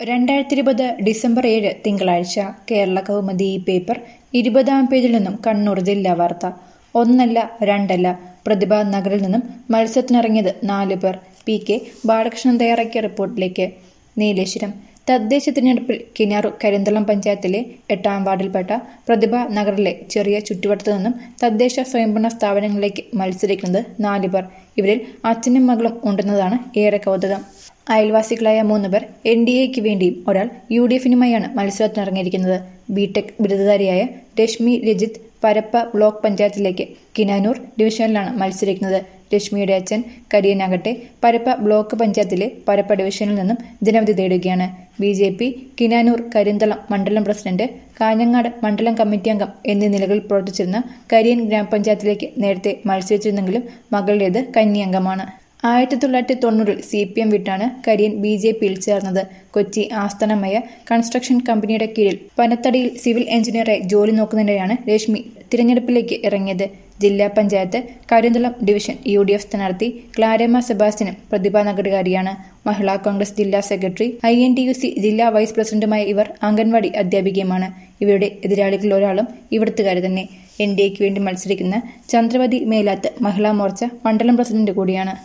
രണ്ടായിരത്തി ഇരുപത് ഡിസംബർ ഏഴ് തിങ്കളാഴ്ച കേരള കൗമുദി ഈ പേപ്പർ ഇരുപതാം പേജിൽ നിന്നും കണ്ണൂർ ജില്ലാ വാർത്ത ഒന്നല്ല രണ്ടല്ല പ്രതിഭ നഗറിൽ നിന്നും മത്സരത്തിനിറങ്ങിയത് നാല് പേർ പി കെ ബാലകൃഷ്ണൻ തയ്യാറാക്കിയ റിപ്പോർട്ടിലേക്ക് നീലേശ്വരം തദ്ദേശ തിരഞ്ഞെടുപ്പിൽ കിനാറു കരിന്തളം പഞ്ചായത്തിലെ എട്ടാം വാർഡിൽപ്പെട്ട പ്രതിഭ നഗറിലെ ചെറിയ ചുറ്റുവട്ടത്തു നിന്നും തദ്ദേശ സ്വയംഭരണ സ്ഥാപനങ്ങളിലേക്ക് മത്സരിക്കുന്നത് നാല് പേർ ഇവരിൽ അച്ഛനും മകളും ഉണ്ടെന്നതാണ് ഏറെ കൗതുകം അയൽവാസികളായ മൂന്ന് പേർ എൻ ഡി എക്ക് വേണ്ടിയും ഒരാൾ യു ഡി എഫിനുമായാണ് മത്സരത്തിനിറങ്ങിയിരിക്കുന്നത് ബിടെക് ബിരുദധാരിയായ രശ്മി രജിത് പരപ്പ ബ്ലോക്ക് പഞ്ചായത്തിലേക്ക് കിനാനൂർ ഡിവിഷനിലാണ് മത്സരിക്കുന്നത് രശ്മിയുടെ അച്ഛൻ കരിയനാകട്ടെ പരപ്പ ബ്ലോക്ക് പഞ്ചായത്തിലെ പരപ്പ ഡിവിഷനിൽ നിന്നും ജനവിധി തേടുകയാണ് B J P Kinanoor Karinthalam മണ്ഡലം പ്രസിഡന്റ് കാഞ്ഞങ്ങാട് മണ്ഡലം കമ്മിറ്റി അംഗം എന്നീ നിലകളിൽ പ്രവർത്തിച്ചിരുന്ന കരിയൻ ഗ്രാമപഞ്ചായത്തിലേക്ക് നേരത്തെ മത്സരിച്ചിരുന്നെങ്കിലും മകളുടേത് കന്നി അംഗമാണ് ആയിരത്തി തൊള്ളായിരത്തി തൊണ്ണൂറിൽ സി പി എം വിട്ടാണ് കരിയൻ ബി ജെ പിയിൽ ചേർന്നത് കൊച്ചി ആസ്ഥാനമായ കൺസ്ട്രക്ഷൻ കമ്പനിയുടെ കീഴിൽ പനത്തടിയിൽ സിവിൽ എഞ്ചിനീയറായി ജോലി നോക്കുന്നതിനിടെയാണ് രശ്മി തിരഞ്ഞെടുപ്പിലേക്ക് ഇറങ്ങിയത് ജില്ലാ panchayat Karinthalam division U D F സ്ഥാനാർത്ഥി ക്ലാരമ്മ സെബാസ്റ്റ്യനും പ്രതിഭാ നഗരകാരിയാണ് മഹിളാ കോൺഗ്രസ് ജില്ലാ secretary I N T U C ജില്ലാ വൈസ് പ്രസിഡന്റുമായ ഇവർ അംഗൻവാടി അധ്യാപികയുമാണ് ഇവരുടെ എതിരാളികളിൽ ഒരാളും ഇവിടുത്തുകാരി തന്നെ എൻ ഡി എക്ക് വേണ്ടി മത്സരിക്കുന്ന ചന്ദ്രവതി മേലാത്ത് മഹിളാ മോർച്ച മണ്ഡലം പ്രസിഡന്റ് കൂടിയാണ്